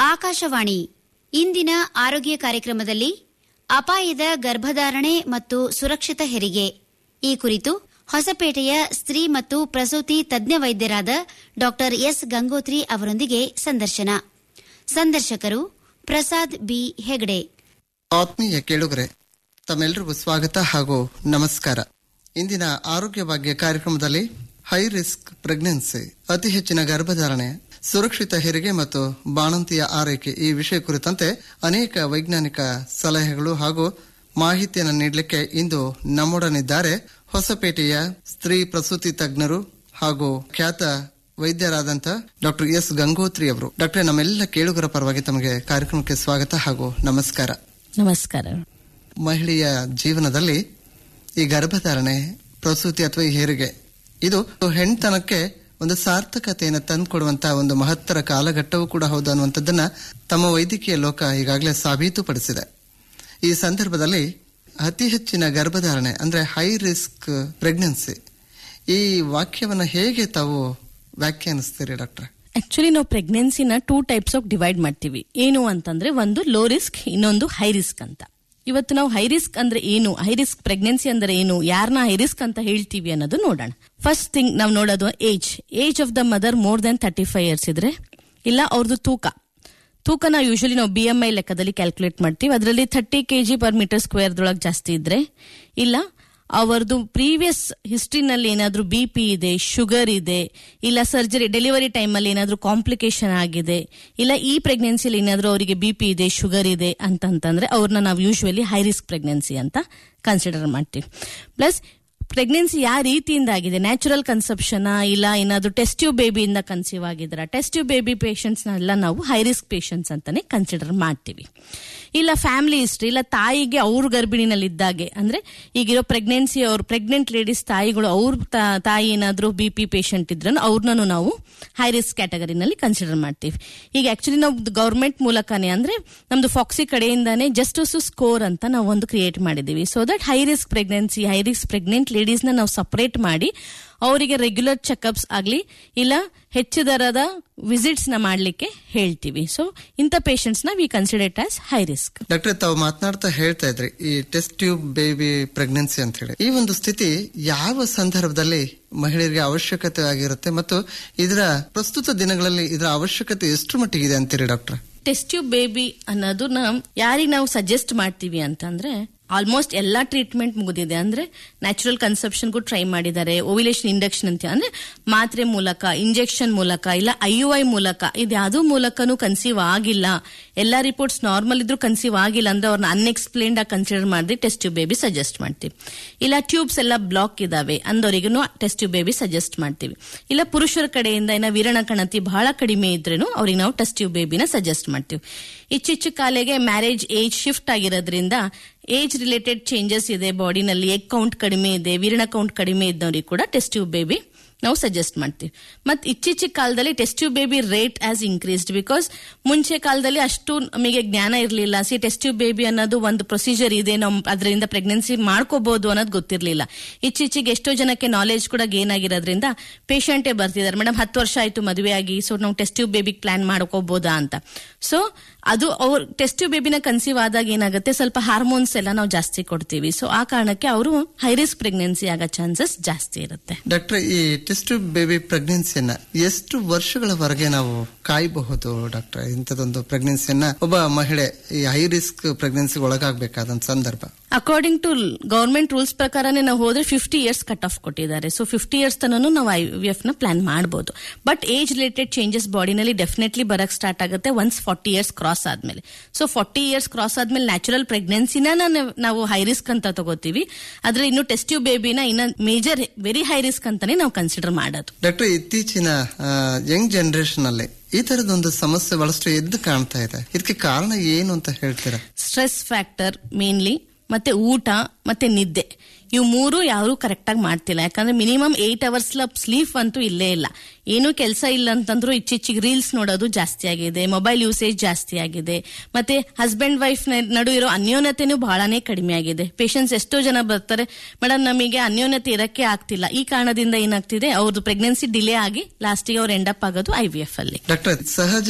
ಆಕಾಶವಾಣಿ ಇಂದಿನ ಆರೋಗ್ಯ ಕಾರ್ಯಕ್ರಮದಲ್ಲಿ ಅಪಾಯದ ಗರ್ಭಧಾರಣೆ ಮತ್ತು ಸುರಕ್ಷಿತ ಹೆರಿಗೆ ಈ ಕುರಿತು ಹೊಸಪೇಟೆಯ ಸ್ತ್ರೀ ಮತ್ತು ಪ್ರಸೂತಿ ತಜ್ಞ ವೈದ್ಯರಾದ ಡಾ ಎಸ್ ಗಂಗೋತ್ರಿ ಅವರೊಂದಿಗೆ ಸಂದರ್ಶನ ಸಂದರ್ಶಕರು ಪ್ರಸಾದ್ ಬಿ ಹೆಗಡೆ ಆತ್ಮೀಯ ಕೇಳುಗರೆ ತಮ್ಮೆಲ್ಲರಿಗೂ ಸ್ವಾಗತ ಹಾಗೂ ನಮಸ್ಕಾರ ಇಂದಿನ ಆರೋಗ್ಯ ಭಾಗ್ಯ ಕಾರ್ಯಕ್ರಮದಲ್ಲಿ ಹೈ ರಿಸ್ಕ್ ಪ್ರೆಗ್ನೆನ್ಸಿ ಅತಿ ಹೆಚ್ಚಿನ ಗರ್ಭಧಾರಣೆ ಸುರಕ್ಷಿತ ಹೆರಿಗೆ ಮತ್ತು ಬಾಣಂತಿಯ ಆರೈಕೆ ಈ ವಿಷಯ ಕುರಿತಂತೆ ಅನೇಕ ವೈಜ್ಞಾನಿಕ ಸಲಹೆಗಳು ಹಾಗೂ ಮಾಹಿತಿಯನ್ನು ನೀಡಲಿಕ್ಕೆ ಇಂದು ನಮ್ಮೊಡನಿದ್ದಾರೆ ಹೊಸಪೇಟೆಯ ಸ್ತ್ರೀ ಪ್ರಸೂತಿ ತಜ್ಞರು ಹಾಗೂ ಖ್ಯಾತ ವೈದ್ಯರಾದಂಥ ಡಾಕ್ಟರ್ ಎಸ್ ಗಂಗೋತ್ರಿ ಅವರು ಡಾಕ್ಟರ್ ನಮ್ಮೆಲ್ಲ ಕೇಳುಗರ ಪರವಾಗಿ ತಮಗೆ ಕಾರ್ಯಕ್ರಮಕ್ಕೆ ಸ್ವಾಗತ ಹಾಗೂ ನಮಸ್ಕಾರ ನಮಸ್ಕಾರ ಮಹಿಳೆಯ ಜೀವನದಲ್ಲಿ ಈ ಗರ್ಭಧಾರಣೆ ಪ್ರಸೂತಿ ಅಥವಾ ಈ ಹೆರಿಗೆ ಇದು ಹೆಣ್ತನಕ್ಕೆ ಒಂದು ಸಾರ್ಥಕತೆಯನ್ನು ತಂದುಕೊಡುವಂತಹ ಒಂದು ಮಹತ್ತರ ಕಾಲಘಟ್ಟವೂ ಕೂಡ ಹೌದು ಅನ್ನುವಂಥದ್ದನ್ನ ತಮ್ಮ ವೈದ್ಯಕೀಯ ಲೋಕ ಈಗಾಗಲೇ ಸಾಬೀತುಪಡಿಸಿದೆ ಈ ಸಂದರ್ಭದಲ್ಲಿ ಅತಿ ಹೆಚ್ಚಿನ ಗರ್ಭಧಾರಣೆ ಅಂದ್ರೆ ಹೈ ರಿಸ್ಕ್ ಪ್ರೆಗ್ನೆನ್ಸಿ ಈ ವಾಕ್ಯವನ್ನ ಹೇಗೆ ತಾವು ವ್ಯಾಖ್ಯಾನಿಸ್ತೀರಿ ಡಾಕ್ಟರ್ ಆಕ್ಚುಲಿ ನಾವು ಪ್ರೆಗ್ನೆನ್ಸಿನ ಟೂ ಟೈಪ್ಸ್ ಆಫ್ ಡಿವೈಡ್ ಮಾಡ್ತೀವಿ ಏನು ಅಂತಂದ್ರೆ ಒಂದು ಲೋ ರಿಸ್ಕ್ ಇನ್ನೊಂದು ಹೈ ರಿಸ್ಕ್ ಅಂತ ಇವತ್ತು ನಾವು ಹೈ ರಿಸ್ಕ್ ಅಂದ್ರೆ ಏನು ಹೈ ರಿಸ್ಕ್ ಪ್ರೆಗ್ನೆನ್ಸಿ ಅಂದ್ರೆ ಏನು ಯಾರನ್ನ ಹೈ ರಿಸ್ಕ್ ಅಂತ ಹೇಳ್ತೀವಿ ಅನ್ನೋದು ನೋಡೋಣ ಫಸ್ಟ್ ಥಿಂಗ್ ನಾವು ನೋಡೋದು age age of the mother more then thirty five years ಇದ್ರೆ ಇಲ್ಲ ಅವ್ರದ್ದು ತೂಕ ತೂಕನ ಯೂಶಲಿ ನಾವು ಬಿ ಎಂ ಐ ಲೆಕ್ಕದಲ್ಲಿ ಕ್ಯಾಲ್ಕುಲೇಟ್ ಮಾಡ್ತೀವಿ ಅದರಲ್ಲಿ thirty K G per metre ಸ್ಕ್ವೇರ್ದೊಳಗೆ ಜಾಸ್ತಿ ಇದ್ರೆ ಇಲ್ಲ ಅವರದು ಪ್ರೀವಿಯಸ್ ಹಿಸ್ಟ್ರಿನಲ್ಲಿ ಏನಾದರೂ ಬಿ ಪಿ ಇದೆ ಶುಗರ್ ಇದೆ ಇಲ್ಲ ಸರ್ಜರಿ ಡೆಲಿವರಿ ಟೈಮಲ್ಲಿ ಏನಾದರೂ ಕಾಂಪ್ಲಿಕೇಶನ್ ಆಗಿದೆ ಇಲ್ಲ ಈ ಪ್ರೆಗ್ನೆನ್ಸಿಯಲ್ಲಿ ಏನಾದರೂ ಅವರಿಗೆ ಬಿ ಪಿ ಇದೆ ಶುಗರ್ ಇದೆ ಅಂತಂತಂದ್ರೆ ಅವ್ರನ್ನ ನಾವು ಯೂಶುವಲಿ ಹೈ ರಿಸ್ಕ್ ಪ್ರೆಗ್ನೆನ್ಸಿ ಅಂತ ಕನ್ಸಿಡರ್ ಮಾಡ್ತೀವಿ ಪ್ಲಸ್ ಪ್ರೆಗ್ನೆನ್ಸಿ ಯಾವ ರೀತಿಯಿಂದ ಆಗಿದೆ ನ್ಯಾಚುರಲ್ ಕನ್ಸೆಪ್ಷನ್ ಇಲ್ಲ ಏನಾದರೂ ಟೆಸ್ಟ್ ಟ್ಯೂಬ್ ಬೇಬಿಯಿಂದ ಕನ್ಸೀವ್ ಆಗಿದ್ರ ಟೆಸ್ಟ್ ಟ್ಯೂಬ್ ಬೇಬಿ ಪೇಷಂಟ್ಸ್ನೆಲ್ಲ ನಾವು ಹೈ ರಿಸ್ಕ್ ಪೇಷಂಟ್ಸ್ ಅಂತಾನೆ ಕನ್ಸಿಡರ್ ಮಾಡ್ತೀವಿ ಇಲ್ಲ ಫ್ಯಾಮಿಲಿ ಹಿಸ್ಟ್ರಿ ಇಲ್ಲ ತಾಯಿಗೆ ಅವ್ರ ಗರ್ಭಿಣಿನಲ್ಲಿ ಇದ್ದಾಗೆ ಅಂದ್ರೆ ಈಗಿರೋ ಪ್ರೆಗ್ನೆನ್ಸಿ ಅವ್ರ ಪ್ರೆಗ್ನೆಂಟ್ ಲೇಡೀಸ್ ತಾಯಿಗಳು ಅವ್ರ ತಾ- ತಾಯಿ ಏನಾದರೂ ಬಿ ಪಿ ಪೇಷಂಟ್ ಇದ್ರೆ ಅವ್ರನ್ನೂ ನಾವು ಹೈ ರಿಸ್ಕ್ ಕ್ಯಾಟಗರಿನಲ್ಲಿ ಕನ್ಸಿಡರ್ ಮಾಡ್ತೀವಿ ಈಗ ಆಕ್ಚುಲಿ ನಾವು ಗೌರ್ಮೆಂಟ್ ಮೂಲಕನೇ ಅಂದ್ರೆ ನಮ್ದು ಫಾಕ್ಸಿ ಕಡೆಯಿಂದಾನೇ ಜಸ್ಟಿಸ್ ಸ್ಕೋರ್ ಅಂತ ನಾವು ಒಂದು ಕ್ರಿಯೇಟ್ ಮಾಡಿದೀವಿ so that high risk pregnancy high risk pregnant ಲೇಡೀಸ್ನ ನಾವು ಸಪರೇಟ್ ಮಾಡಿ ಅವರಿಗೆ ರೆಗ್ಯುಲರ್ ಚೆಕಪ್ಸ್ ಆಗಲಿ ಇಲ್ಲ ಹೆಚ್ಚು ದರದ ವಿಸಿಟ್ಸ್ ನ ಮಾಡಲಿಕ್ಕೆ ಹೇಳ್ತೀವಿ ಸೊ ಇಂಥ ಪೇಷಂಟ್ಸ್ ನ we consider as high risk doctor ತಾವು ಮಾತನಾಡ್ತಾ ಹೇಳ್ತಾ ಇದ್ರಿ ಈ ಟೆಸ್ಟ್ ಟ್ಯೂಬ್ ಬೇಬಿ ಪ್ರೆಗ್ನೆನ್ಸಿ ಅಂತ ಹೇಳಿ ಈ ಒಂದು ಸ್ಥಿತಿ ಯಾವ ಸಂದರ್ಭದಲ್ಲಿ ಮಹಿಳೆಯರಿಗೆ ಅವಶ್ಯಕತೆ ಆಗಿರುತ್ತೆ ಮತ್ತು ಇದರ ಪ್ರಸ್ತುತ ದಿನಗಳಲ್ಲಿ ಇದರ ಅವಶ್ಯಕತೆ ಎಷ್ಟು ಮಟ್ಟಿಗಿದೆ ಅಂತೀರಿ ಡಾಕ್ಟರ್ ಟೆಸ್ಟ್ ಟ್ಯೂಬ್ ಬೇಬಿ ಅನ್ನೋದು ನಾವು ಯಾರಿಗೆ ನಾವು ಸಜೆಸ್ಟ್ ಮಾಡ್ತೀವಿ ಅಂತಂದ್ರೆ ಆಲ್ಮೋಸ್ಟ್ ಎಲ್ಲಾ ಟ್ರೀಟ್ಮೆಂಟ್ ಮುಗಿದಿದೆ ಅಂದ್ರೆ ನ್ಯಾಚುರಲ್ ಕನ್ಸೆಪ್ಷನ್ಗೂ ಟ್ರೈ ಮಾಡಿದ್ದಾರೆ ಓವಿಲೇಷನ್ ಇಂಡಕ್ಷನ್ ಅಂತ ಅಂದ್ರೆ ಮಾತ್ರೆ ಮೂಲಕ ಇಂಜೆಕ್ಷನ್ ಮೂಲಕ ಇಲ್ಲ ಐ ಯು ಐ ಮೂಲಕ ಇದ್ಯಾವುದೋ ಮೂಲಕನೂ ಕನ್ಸೀವ್ ಆಗಿಲ್ಲ ಎಲ್ಲಾ ರಿಪೋರ್ಟ್ಸ್ ನಾರ್ಮಲ್ ಇದ್ರೂ ಕನ್ಸೀವ್ ಆಗಿಲ್ಲ ಅಂದ್ರೆ ಅವ್ರನ್ನ ಅನ್ಎಕ್ಸ್ಪ್ಲೇನ್ಡ್ ಆಗಿ ಕನ್ಸಿಡರ್ ಮಾಡಿ ಟೆಸ್ಟ್ ಟ್ಯೂಬ್ ಬೇಬಿ ಸಜೆಸ್ಟ್ ಮಾಡ್ತೀವಿ ಇಲ್ಲ ಟ್ಯೂಬ್ಸ್ ಎಲ್ಲ ಬ್ಲಾಕ್ ಇದಾವೆ ಅಂದವರಿಗೂ ಟೆಸ್ಟ್ ಟ್ಯೂಬ್ ಬೇಬಿ ಸಜೆಸ್ಟ್ ಮಾಡ್ತೀವಿ ಇಲ್ಲ ಪುರುಷರ ಕಡೆಯಿಂದ ಏನ ವೀರಣ ಕಣತಿ ಬಹಳ ಕಡಿಮೆ ಇದ್ರೇನು ಅವ್ರಿಗೆ ನಾವು ಟೆಸ್ಟ್ ಟ್ಯೂಬ್ ಬೇಬಿನ ಸಜೆಸ್ಟ್ ಮಾಡ್ತೀವಿ ಇಚ್ಚಿಚ್ಚು ಕಾಲೆಗೆ ಮ್ಯಾರೇಜ್ ಏಜ್ ಶಿಫ್ಟ್ ಆಗಿರೋದ್ರಿಂದ ಏಜ್ ರಿಲೇಟೆಡ್ ಚೇಂಜಸ್ ಇದೆ ಬಾಡಿನಲ್ಲಿ ಎಗ್ ಕೌಂಟ್ ಕಡಿಮೆ ಇದೆ ವೀರಣ ಕೌಂಟ್ ಕಡಿಮೆ ಇದ್ದವ್ರಿಗೆ ಕೂಡ ಟೆಸ್ಟ್ ಟ್ಯೂಬ್ ಬೇಬಿ ನಾವು ಸಜೆಸ್ಟ್ ಮಾಡ್ತೀವಿ ಮತ್ತೆ ಇತ್ತೀಚಿನ ಕಾಲದಲ್ಲಿ test tube baby rate has increased because ಮುಂಚೆ ಕಾಲದಲ್ಲಿ ಅಷ್ಟು ನಮಗೆ ಜ್ಞಾನ ಇರಲಿಲ್ಲ ಸಿ ಟೆಸ್ಟ್ ಟ್ಯೂಬ್ ಬೇಬಿ ಅನ್ನೋದು ಒಂದು ಪ್ರೊಸೀಜರ್ ಇದೆ ನಾವು ಅದರಿಂದ ಪ್ರೆಗ್ನೆನ್ಸಿ ಮಾಡ್ಕೋಬಹುದು ಅನ್ನೋದು ಗೊತ್ತಿರಲಿಲ್ಲ ಇತ್ತೀಚೆಗೆ ಎಷ್ಟೋ ಜನಕ್ಕೆ ನಾಲೆಜ್ ಕೂಡ ಗೇನ್ ಆಗಿರೋದ್ರಿಂದ ಪೇಷಂಟೇ ಬರ್ತಿದ್ದಾರೆ ಮೇಡಮ್ ಹತ್ತು ವರ್ಷ ಆಯ್ತು ಮದುವೆ ಆಗಿ ಸೊ ನಾವು ಟೆಸ್ಟ್ ಟ್ಯೂಬ್ ಬೇಬಿಗೆ ಪ್ಲಾನ್ ಮಾಡ್ಕೋಬಹುದಾ ಅಂತ ಸೊ ಅದು ಅವ್ರ ಟೆಸ್ಟ್ ಟ್ಯೂಬ್ ಬೇಬಿನ ಕನ್ಸೀವ್ ಆದಾಗ ಏನಾಗುತ್ತೆ ಸ್ವಲ್ಪ ಹಾರ್ಮೋನ್ಸ್ ಎಲ್ಲ ನಾವು ಜಾಸ್ತಿ ಕೊಡ್ತೀವಿ ಸೊ ಆ ಕಾರಣಕ್ಕೆ ಅವರು ಹೈ ರಿಸ್ಕ್ ಪ್ರೆಗ್ನೆನ್ಸಿ ಆಗೋ ಚಾನ್ಸಸ್ ಜಾಸ್ತಿ ಇರುತ್ತೆ ಡಾಕ್ಟರ್ ಈ ಟೆಸ್ಟ್ ಟ್ಯೂಬ್ ಬೇಬಿ ಪ್ರೆಗ್ನೆನ್ಸಿಯನ್ನ ಎಷ್ಟು ವರ್ಷಗಳವರೆಗೆ ನಾವು ಕಾಯಬಹುದು ಡಾಕ್ಟರ್ ಇಂಥದೊಂದು ಪ್ರೆಗ್ನೆನ್ಸಿಯನ್ನ ಒಬ್ಬ ಮಹಿಳೆ ಈ ಹೈ ರಿಸ್ಕ್ ಪ್ರೆಗ್ನೆನ್ಸಿಗೆ ಒಳಗಾಗಬೇಕಾದಂತ ಸಂದರ್ಭ ಅಕಾರ್ಡಿಂಗ್ ಟು ಗವರ್ಮೆಂಟ್ ರೂಲ್ಸ್ ಪ್ರಕಾರನೇ ನಾವು ಹೋದ್ರೆ ಫಿಫ್ಟಿ ಇಯರ್ಸ್ ಕಟ್ ಆಫ್ ಕೊಟ್ಟಿದ್ದಾರೆ ಸೊ ಫಿಫ್ಟಿ ಇಯರ್ಸ್ ತನೂ ನಾವು ಐ ವಿ ಎಫ್ ನ ಪ್ಲಾನ್ ಮಾಡಬಹುದು ಬಟ್ ಏಜ್ ರಿಲೇಟೆಡ್ ಚೇಂಜಸ್ ಬಾಡಿನಲ್ಲಿ ಡೆಫಿನೆಟ್ಲಿ ಬರಕ್ ಸ್ಟಾರ್ಟ್ ಆಗುತ್ತೆ ಒನ್ಸ್ ಫಾರ್ಟಿ ಇಯರ್ಸ್ ಕ್ರಾಸ್ ಆದ್ಮೇಲೆ ಸೊ ಫಾರ್ಟಿ ಇಯರ್ಸ್ ಕ್ರಾಸ್ ಆದ್ಮೇಲೆ ನ್ಯಾಚುರಲ್ ಪ್ರೆಗ್ನೆನ್ಸಿನ ನಾವು ಹೈ ರಿಸ್ಕ್ ಅಂತ ತಗೋತೀವಿ ಆದ್ರೆ ಇನ್ನು ಟೆಸ್ಟ್ ಟ್ಯೂಬ್ ಬೇಬಿನ ಇನ್ನ ಮೇಜರ್ ವೆರಿ ಹೈ ರಿಸ್ಕ್ ಅಂತಾನೆ ನಾವು ಕನ್ಸಿಡರ್ ಮಾಡೋದು ಡಾಕ್ಟರ್ ಇತ್ತೀಚಿನ ಯಂಗ್ ಜನರೇಷನ್ ಅಲ್ಲಿ ಈ ತರದೊಂದು ಸಮಸ್ಯೆ ಬಹಳಷ್ಟು ಎದ್ದು ಕಾಣ್ತಾ ಇದೆ ಇದಕ್ಕೆ ಕಾರಣ ಏನು ಅಂತ ಹೇಳ್ತೀರಾ ಸ್ಟ್ರೆಸ್ ಫ್ಯಾಕ್ಟರ್ ಮೇನ್ಲಿ ಮತ್ತೆ ಊಟ ಮತ್ತೆ ನಿದ್ದೆ ಇವು ಮೂರು ಯಾರು ಕರೆಕ್ಟ್ ಆಗಿ ಮಾಡ್ತಿಲ್ಲ ಯಾಕಂದ್ರೆ ಮಿನಿಮಮ್ ಏಟ್ ಅವರ್ಸ್ ಸ್ಲೀಪ್ ಅಂತೂ ಇಲ್ಲೇ ಇಲ್ಲ ಏನೂ ಕೆಲಸ ಇಲ್ಲ ಅಂತಂದ್ರೂ ಇಚ್ಚಿಚ್ಚಿಗೆ ರೀಲ್ಸ್ ನೋಡೋದು ಜಾಸ್ತಿ ಆಗಿದೆ ಮೊಬೈಲ್ ಯೂಸೇಜ್ ಜಾಸ್ತಿ ಆಗಿದೆ ಮತ್ತೆ ಹಸ್ಬೆಂಡ್ ವೈಫ್ ನಡು ಇರೋ ಅನ್ಯೋನ್ಯತೆನೂ ಬಹಳನೇ ಕಡಿಮೆ ಆಗಿದೆ ಪೇಷಂಟ್ಸ್ ಎಷ್ಟೋ ಜನ ಬರ್ತಾರೆ ಮೇಡಮ್ ನಮಗೆ ಅನ್ಯೋನ್ಯತೆ ಇರಕ್ಕೆ ಆಗ್ತಿಲ್ಲ ಈ ಕಾರಣದಿಂದ ಏನಾಗ್ತಿದೆ ಅವ್ರದ್ದು ಪ್ರೆಗ್ನೆನ್ಸಿ ಡಿಲೇ ಆಗಿ ಲಾಸ್ಟಿಗೆ ಅವ್ರು ಎಂಡಪ್ ಆಗೋದು ಐ ವಿ ಎಫ್ ಅಲ್ಲಿ ಡಾಕ್ಟರ್ ಸಹಜ